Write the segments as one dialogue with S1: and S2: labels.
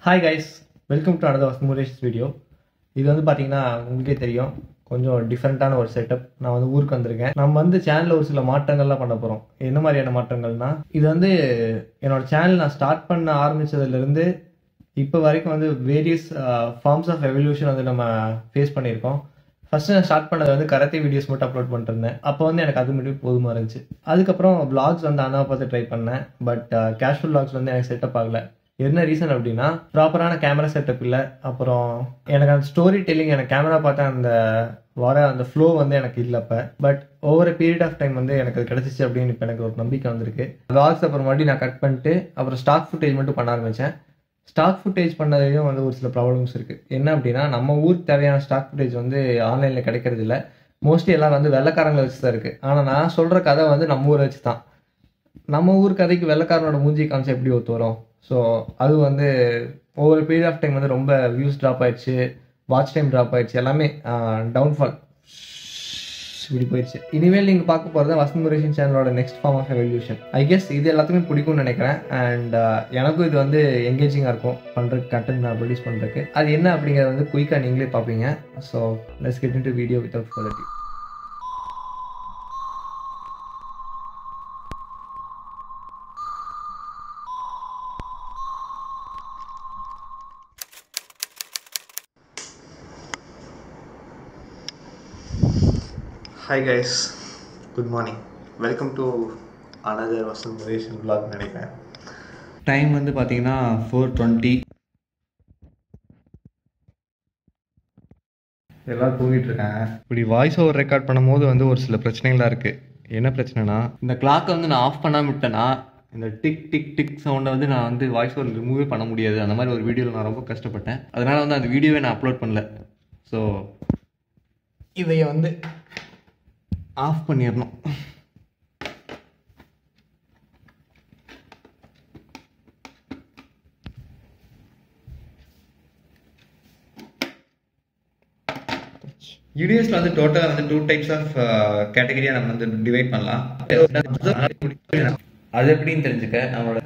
S1: hi guys welcome to another Muresh video இது வந்து பார்த்தீங்கன்னா உங்களுக்கே தெரியும் கொஞ்சம் டிஃப்ரெண்ட்டான ஒரு செட்டப் நான் வந்து ஊருக்கு வந்திருக்கேன் நம்ம வந்து சேனலில் ஒரு சில மாற்றங்கள்லாம் பண்ண போகிறோம் என்ன மாதிரியான மாற்றங்கள்னா இது வந்து என்னோட சேனல் நான் ஸ்டார்ட் பண்ண ஆரம்பிச்சதுலேருந்து இப்போ வரைக்கும் வந்து வேரியஸ் ஃபார்ம்ஸ் ஆஃப் எவல்யூஷன் வந்து நம்ம ஃபேஸ் பண்ணியிருக்கோம் ஃபர்ஸ்ட் நான் ஸ்டார்ட் பண்ணது வந்து கராத்தே வீடியோஸ் மட்டும் அப்லோட் பண்ணிருந்தேன் அப்போ வந்து எனக்கு அது மட்டும் போதுமா இருந்துச்சு அதுக்கப்புறம் vlogs வந்து அண்ணாவை பார்த்து ட்ரை பண்ணேன் பட் கேஷுவல் vlogs வந்து எனக்கு செட்டப் ஆகல என்ன ரீசன் அப்படின்னா ப்ராப்பரான கேமரா செட்டப் இல்லை அப்புறம் எனக்கு அந்த ஸ்டோரி டெல்லிங் எனக்கு கேமரா பார்த்தா அந்த வர அந்த ஃப்ளோ வந்து எனக்கு இல்லை இப்போ but over period of time வந்து எனக்கு அது கிடச்சிச்சு அப்படின்னு இப்போ எனக்கு ஒரு நம்பிக்கை வந்திருக்கு vlogs அப்புறம் மறுபடியும் நான் கட் பண்ணிட்டு அப்புறம் ஸ்டாக் ஃபுட்டேஜ் மட்டும் பண்ண ஆரம்பித்தேன் ஸ்டாக் ஃபுட்டேஜ் பண்ணதுலையும் வந்து ஒரு சில ப்ராப்ளம்ஸ் இருக்குது என்ன அப்படின்னா நம்ம ஊருக்கு தேவையான ஸ்டாக் ஃபுட்டேஜ் வந்து ஆன்லைனில் கிடைக்கிறது இல்லை மோஸ்ட்லி எல்லாம் வந்து வெள்ளைக்காரங்களை வச்சு தான் இருக்குது ஆனால் நான் சொல்கிற கதை வந்து நம்ம ஊரை வச்சு தான் நம்ம ஊர் கதைக்கு வெள்ளைக்காரனோட மூஞ்சி காமிச்சா எப்படி ஒத்து வரும் ஸோ அது வந்து ஒவ்வொரு பீரியட் ஆஃப் டைம் வந்து ரொம்ப வியூஸ் ட்ராப் ஆயிடுச்சு வாட்ச் டைம் ட்ராப் ஆயிடுச்சு எல்லாமே டவுன்ஃபால் இப்படி போயிடுச்சு இனிமேல் நீங்கள் பார்க்க போகிறது வசந்த் முரேஷன் சேனலோட next form of evolution I guess இது எல்லாத்துக்குமே பிடிக்கும்னு நினைக்கிறேன் அண்ட் எனக்கும் இது வந்து எங்கேஜிங்காக இருக்கும் பண்ணுறதுக்கு கண்டென்ட் நான் ப்ரொடியூஸ் பண்ணுறதுக்கு அது என்ன அப்படிங்கிறத வந்து குயிக்காக நீங்களே பார்ப்பீங்க so let's get in to video without further hi guys good morning welcome to another Vasanth Muresan vlog நினைக்கிறேன் டைம் வந்து பார்த்தீங்கன்னா ஃபோர் டுவெண்ட்டி எல்லாம் தூங்கிட்டு இருக்காங்க இப்படி வாய்ஸ் ஓவர் ரெக்கார்ட் பண்ணும்போது வந்து ஒரு சில பிரச்சனைகள்லாம் இருக்குது என்ன பிரச்சனைனா இந்த கிளாக்கை வந்து நான் ஆஃப் பண்ணாம விட்டேன்னா இந்த டிக் டிக் டிக் சவுண்டை வந்து நான் வந்து வாய்ஸ் ஓவர் ரிமூவே பண்ண முடியாது அந்த மாதிரி ஒரு வீடியோவில் நான் ரொம்ப கஷ்டப்பட்டேன் அதனால் வந்து அந்த வீடியோவை நான் அப்லோட் பண்ணல ஸோ இதைய வந்து ஆஃப் பண்ணிடணும் யூடிஎஸ்ல வந்து டோட்டலாக வந்து டூ டைப்ஸ் ஆஃப் கேட்டகரியாக நம்ம வந்து டிவைட் பண்ணலாம் அது எப்படின்னு தெரிஞ்சுக்க நம்மளோட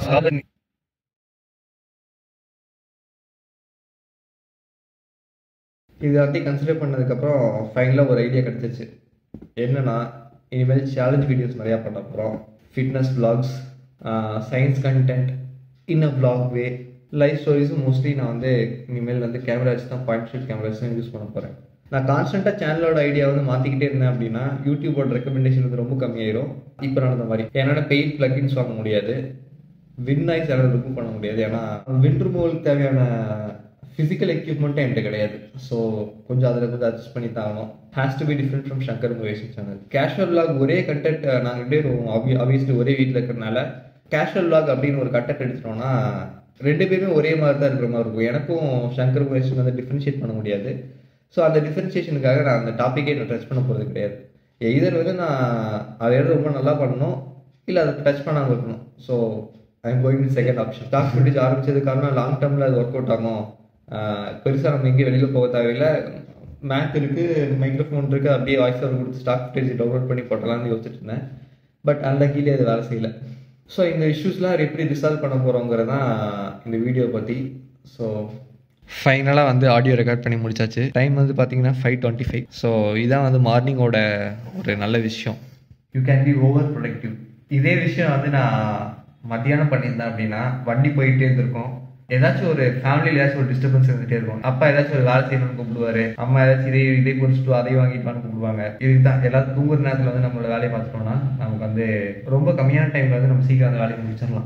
S1: இது வந்து கன்சிடர் பண்ணதுக்கப்புறம் ஃபைனலாக ஒரு ஐடியா கிடச்சிச்சு என்னன்னா இனிமேல் சேலஞ்ச் வீடியோஸ் நிறையா பண்ண போகிறோம் fitness vlogs science content in a vlog way life ஸ்டோரிஸும் மோஸ்ட்லி நான் வந்து இனிமேல் வந்து கேமரா வச்சு தான் பாயிண்ட் ஷூட் கேமராஸ் தான் யூஸ் பண்ண போகிறேன் நான் கான்ஸ்டண்ட்டாக சேனலோட ஐடியா வந்து மாற்றிக்கிட்டே இருந்தேன் அப்படின்னா யூடியூபோட ரெக்கமெண்டேஷன் வந்து ரொம்ப கம்மியாயிரும் இப்போ நடந்த மாதிரி என்னால் பெய்ட் பிளக்கின்ஸ் வாங்க முடியாது வின் நாய்ஸ் யாராவது ரிமூவ் பண்ண முடியாது ஏன்னா வின் ரிமூவலுக்கு தேவையான ஃபிசிக்கல் எக்யூப்மெண்ட்டும் என்கிட்ட கிடையாது ஸோ கொஞ்சம் அதில் வந்து அட்ஜஸ்ட் பண்ணி தாங்கணும் has to be different from Shankar Muresan channel casual vlog ஒரே கண்டென்ட் நாங்கள் ரெண்டே ஆப்வியஸ்லி ஒரே வீட்டில் இருக்கிறனால கேஷுவல் vlog அப்படின்னு ஒரு கண்டென்ட் எடுத்துட்டோம்னா ரெண்டு பேருமே ஒரே மாதிரி தான் இருக்கிற மாதிரி இருக்கும் எனக்கும் சங்கர் முரேஷன் வந்து டிஃப்ரென்ஷியேட் பண்ண முடியாது ஸோ அந்த டிஃப்ரென்ஷியேஷனுக்காக நான் அந்த டாப்பிக்கே நான் டச் பண்ண போகிறது கிடையாது எய்தர் வந்து நான் அதை எடுத்து ரொம்ப நல்லா பண்ணணும் இல்லை அதை டச் பண்ணாமல் இருக்கணும் so I'm going second option stock footage ஆரம்பிச்சது காரணம் லாங் டேர்மில் அது ஒர்க் அவுட் ஆகும் பெருசாக நம்ம எங்கேயும் வெளியில் போக தேவையில்லை மேக் இருக்குது மைக்ரோஃபோன் இருக்குது அப்படியே வாய்ஸ் ஓவர் கொடுத்து ஸ்டாக் ஃபுட்டேஜ் டவுன்லோட் பண்ணி போட்டலாம்னு யோசிச்சுட்டு இருந்தேன் பட் அந்த கீழே அது வேலை செய்யலை ஸோ இந்த இஷ்யூஸ்லாம் எப்படி ரிசால்வ் பண்ண போகிறோங்கிறது தான் இந்த வீடியோ பற்றி ஸோ ஃபைனலாக வந்து ஆடியோ ரெக்கார்ட் பண்ணி முடிச்சாச்சு டைம் வந்து பார்த்தீங்கன்னா ஃபைவ் டுவெண்ட்டி ஃபைவ் ஸோ இதான் வந்து மார்னிங்கோட ஒரு நல்ல விஷயம் you can be over productive இதே விஷயம் வந்து நான் மத்தியானம் பண்ணியிருந்தேன் அப்படின்னா வண்டி போயிட்டே இருந்திருக்கும் ஏதாச்சும் ஒரு ஃபேமிலியில் ஏதாச்சும் ஒரு டிஸ்டர்பன்ஸ் இருந்துகிட்டே இருக்கும் அப்பா ஏதாச்சும் ஒரு வேலை செய்யணும்னு கூப்பிடுவாரு அம்மா ஏதாச்சும் இதை இதை பொறிச்சிட்டு அதை வாங்கிட்டு வான்னு கூப்பிடுவாங்க இதுதான் எல்லாரும் தூங்குற நேரத்தில் வந்து நம்மளோட வேலையை பார்த்துட்டோம்னா நமக்கு வந்து ரொம்ப கம்மியான டைமில் வந்து நம்ம சீக்கிரம் அந்த வேலையை முடிச்சிடலாம்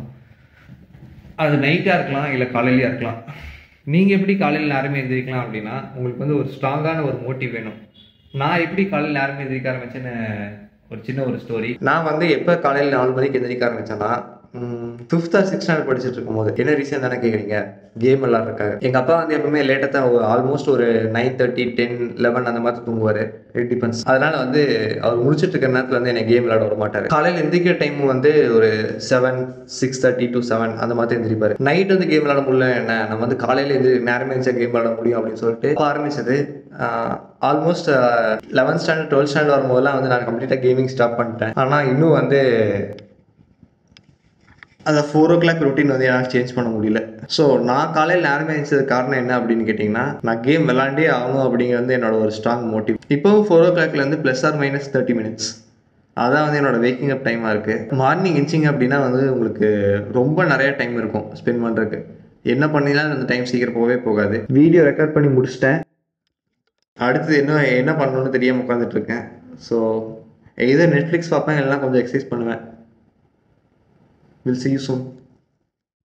S1: அது நைட்டாக இருக்கலாம் இல்லை காலையிலயா இருக்கலாம் நீங்கள் எப்படி காலையில் நேரமே எந்திரிக்கலாம் அப்படின்னா உங்களுக்கு வந்து ஒரு ஸ்ட்ராங்கான ஒரு மோட்டிவ் வேணும் நான் எப்படி காலையில் நேரமே எந்திரிக்க ஆரம்பிச்சேன்னு ஒரு சின்ன ஒரு ஸ்டோரி நான் வந்து எப்போ காலையில் நாலு மணிக்கு எந்திரிக்க ஆரம்பிச்சேன்னா ஃபிஃப்த் ஆர் சிக்ஸ் ஸ்டாண்டர்ட் படிச்சுட்டு இருக்கும்போது என்ன ரீசன் தானே கேட்குறீங்க கேம் விளாட்றக்காக எங்கள் அப்பா வந்து எப்பவுமே லேட்டாக தான் ஆல்மோஸ்ட் ஒரு நைன் தேர்ட்டி டென் லெவன் அந்த மாதிரி தூங்குவார் இட் டிபெண்ட்ஸ் அதனால வந்து அவர் முடிச்சிட்டு இருக்கிற நேரத்தில் வந்து என்னை கேம் விளாட விட மாட்டார் காலையில் எந்திரிக்கிற டைம் வந்து ஒரு seven six thirty to seven அந்த மாதிரி எந்திரிப்பார் நைட் வந்து கேம் விளாட முடியல என்ன நம்ம வந்து காலையில் எது நேரமே இருந்துச்சா கேம் விளாட முடியும் அப்படின்னு சொல்லிட்டு அப்ப ஆரம்பிச்சது almost eleventh standard twelfth standard வரும்போதெல்லாம் வந்து நான் கம்ப்ளீட்டாக கேமிங் ஸ்டாப் பண்ணிட்டேன் ஆனால் இன்னும் வந்து அந்த ஃபோர் ஓ கிளாக் ரொட்டீன் வந்து என்னால் சேஞ்ச் பண்ண முடியல ஸோ நான் காலையில் நேரமே எழுந்ததுக்கு காரணம் என்ன அப்படின்னு கேட்டிங்கன்னா நான் கேம் விளாண்டே ஆகணும் அப்படிங்கிறது வந்து என்னோட ஒரு ஸ்ட்ராங் மோட்டிவ் இப்போவும் ஃபோர் ஓ கிளாக்லேருந்து plus or minus thirty minutes அதான் வந்து என்னோட வேக்கிங் அப் டைமாக இருக்குது மார்னிங் எஞ்சிங்க அப்படின்னா வந்து உங்களுக்கு ரொம்ப நிறைய டைம் இருக்கும் ஸ்பெண்ட் பண்ணுறதுக்கு என்ன பண்ணிலாம் அந்த டைம் சீக்கிரம் போகவே போகாது வீடியோ ரெக்கார்ட் பண்ணி முடிச்சிட்டேன் அடுத்தது என்ன என்ன பண்ணணும்னு தெரியாமல் உட்காந்துட்டு இருக்கேன் ஸோ இதே நெட்ஃப்ளிக்ஸ் பார்ப்பேன் இல்லைனா கொஞ்சம் எக்ஸசைஸ் பண்ணுவேன் வில் see you soon